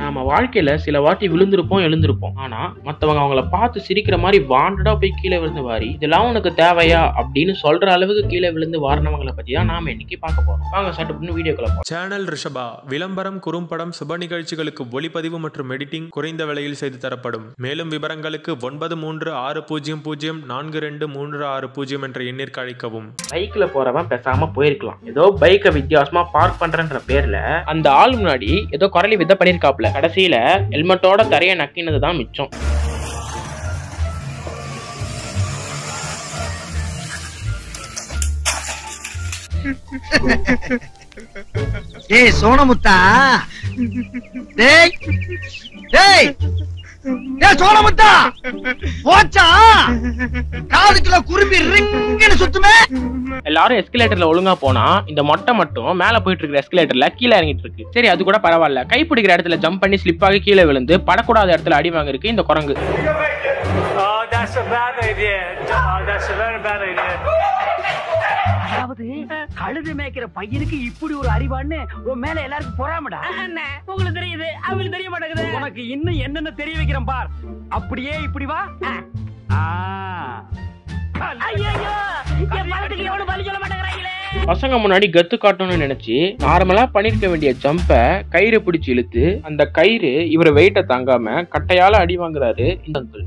நம்ம வாழ்க்கையில சில வாட்டி விழுந்திருப்போம் எழுந்திருப்போம் ஆனா மத்தவங்க அவங்கள பார்த்து சிரிக்கிற மாதிரி வாண்டடா போய் கீழே விழுந்து வாரி இதெல்லாம் உனக்கு தேவையா அப்படின்னு சொல்ற அளவுக்கு கீழே விழுந்து வாரணவங்களை பத்தி தான் நாம இன்னைக்கு பார்க்க போறோம் வாங்க சட்டு பண்ணி வீடியோக்குள்ள போலாம் சேனல் ரிஷபா விளம்பரம் குறும்படம் சுப நிகழ்ச்சிகளுக்கு ஒளிப்பதிவு மற்றும் எடிட்டிங் குறைந்த விலையில் செய்து தரப்படும் மேலும் விவரங்களுக்கு ஒன்பது மூன்று ஆறு பூஜ்ஜியம் பூஜ்ஜியம் நான்கு ரெண்டு மூன்று ஆறு பூஜ்ஜியம் என்ற எண்ணிற்கு அழைக்கவும் பைக்ல போறவன் பேசாம போயிருக்கலாம் ஏதோ பைக்கை வித்தியாசமா பார்க் பண்றன்ற பேர்ல அந்த ஆள் முன்னாடி ஏதோ குரலி வித்த பண்ணிருக்காப்ல கடைசியில ஹெல்மெட்டோட தரைய நக்கினது தான் மிச்சம் டேய் சோனமுத்தா டேய் டேய் டேய் சோனமுத்தா போச்சா காதுக்குள்ள குருவி ரிங்குன்னு சுத்துமே எல்லாரும் எஸ்கலேட்டர்ல ஒழுங்கா போனா இந்த மொட்டை மட்டும் மேல போயிட்டு இருக்கிற எஸ்கலேட்டர்ல கீழே இறங்கிட்டு இருக்கு சரி அது கூட பரவாயில்ல கை பிடிக்கிற இடத்துல ஜம்ப் பண்ணி ஸ்லிப் ஆகி கீழே விழுந்து படக்கூடாத இடத்துல அடி வாங்கிருக்கு இந்த குரங்கு Oh, that's a bad idea. Oh, that's a very bad idea. அதாவது கழுது மேய்க்கிற பையனுக்கு இப்படி ஒரு அறிவான்னு உன் மேல எல்லாருக்கும் பொறாமடா உங்களுக்கு தெரியுது அவங்களுக்கு தெரிய மாட்டேங்குது உனக்கு இன்னும் என்னென்ன தெரிய வைக்கிறேன் பார் அப்படியே இப்படி வா ஆ. ஐயையோ, என் மரத்துக்கு எவனும் பலி சொல்ல மாட்டேங்கிறாங்களே பசங்க முன்னாடி கத்து காட்டணும்னு நினைச்சு நார்மலா பண்ணிருக்க வேண்டிய ஜம்ப கயிறு பிடிச்சு இழுத்து அந்த கயிறு இவர் வெயிட்ட தாங்காம கட்டையால அடி வாங்குறாரு இந்த அங்கிள்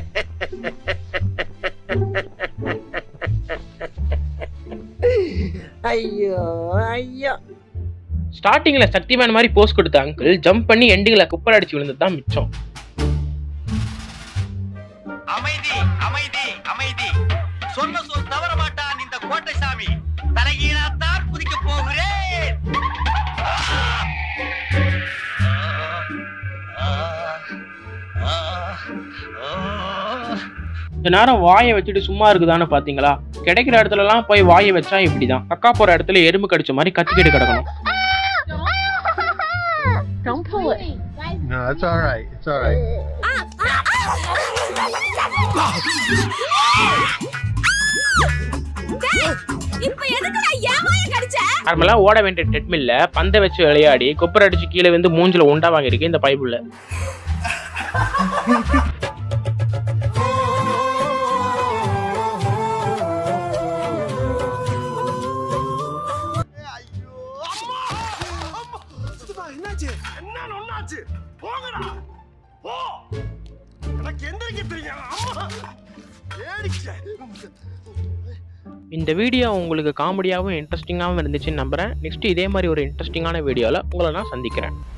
ஐயோ ஐயோ ஸ்டார்டிங்ல சக்திமான் மாதிரி போஸ் கொடுத்த அங்கிள் ஜம்ப் பண்ணி எண்டிங்ல குப்பர் அடிச்சு விழுந்தது தான் மிச்சம் அமைதி அமைதி அமைதி சொன்ன சொல் தவற மாட்டான் இந்த கோட்டை சாமி தலைகீழாத்தான் குதிக்க போகிறேன் இந்த நேரம் வாயை வச்சுட்டு சும்மா இருக்குதான்னு பாத்தீங்களா கிடைக்கிற இடத்துல எல்லாம் போய் வாயை வச்சா இப்படிதான் அக்கா போற இடத்துல எறும்பு கடிச்ச மாதிரி கத்திக்கிட்டு கிடக்கணும் Don't pull it. No, it's all right. It's all right. இப்ப எதுக்குடா என் வாய கடிச்ச நார்மலா ஓட வேண்டிய ட்ரெட்மில்ல பந்தை வச்சு விளையாடி குப்பர் அடிச்சு கீழே வந்து மூஞ்சில உண்டா வாங்கியிருக்கு இந்த பைப்புல என்னாச்சு என்ன ஒண்ணாச்சு போங்கடா போ எனக்கு எந்திரிக்க தெரியும் அம்மா ஏடிச்சே இந்த வீடியோ உங்களுக்கு காமெடியாகவும் இன்ட்ரெஸ்டிங்காகவும் இருந்துச்சுன்னு நம்புறேன் நெக்ஸ்ட் இதே மாதிரி ஒரு இன்ட்ரெஸ்டிங்கான வீடியோவில் உங்களை நான் சந்திக்கிறேன்